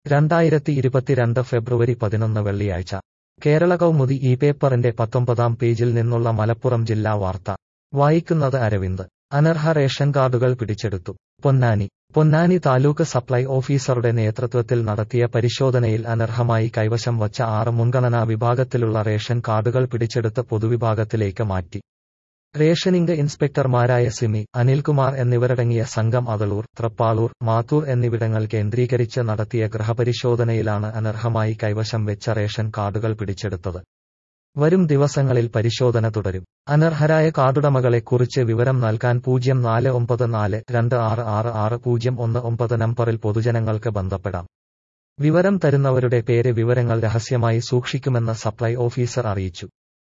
രണ്ടായിരത്തി ഇരുപത്തിരണ്ട് ഫെബ്രുവരി പതിനൊന്ന് വെള്ളിയാഴ്ച കേരള കൗമുദി ഈ പേപ്പറിന്റെ പത്തൊമ്പതാം പേജിൽ നിന്നുള്ള മലപ്പുറം ജില്ലാ വാർത്ത വായിക്കുന്നത് അരവിന്ദ് അനർഹ റേഷൻ കാർഡുകൾ പിടിച്ചെടുത്തു പൊന്നാനി പൊന്നാനി താലൂക്ക് സപ്ലൈ ഓഫീസറുടെ നേതൃത്വത്തിൽ നടത്തിയ പരിശോധനയിൽ അനർഹമായി കൈവശം വച്ച ആറ് മുൻഗണനാ വിഭാഗത്തിലുള്ള റേഷൻ കാർഡുകൾ പിടിച്ചെടുത്ത് പൊതുവിഭാഗത്തിലേക്ക് മാറ്റി റേഷനിംഗ് ഇൻസ്പെക്ടർമാരായ സിമി അനിൽകുമാർ എന്നിവരടങ്ങിയ സംഘം അതളൂർ ത്രപ്പാളൂർ മാത്തൂർ എന്നിവിടങ്ങൾ കേന്ദ്രീകരിച്ച് നടത്തിയ ഗൃഹപരിശോധനയിലാണ് അനർഹമായി കൈവശം വെച്ച റേഷൻ കാർഡുകൾ പിടിച്ചെടുത്തത് വരും ദിവസങ്ങളിൽ പരിശോധന തുടരും അനർഹരായ കാർഡുടമകളെക്കുറിച്ച് വിവരം നൽകാൻ പൂജ്യം നാല് ഒമ്പത് നാല് രണ്ട് ആറ് ആറ് ആറ് പൂജ്യം ഒന്ന് ഒമ്പത് നമ്പറിൽ പൊതുജനങ്ങൾക്ക് ബന്ധപ്പെടാം വിവരം തരുന്നവരുടെ പേര് വിവരങ്ങൾ രഹസ്യമായി സൂക്ഷിക്കുമെന്ന് സപ്ലൈ ഓഫീസർ അറിയിച്ചു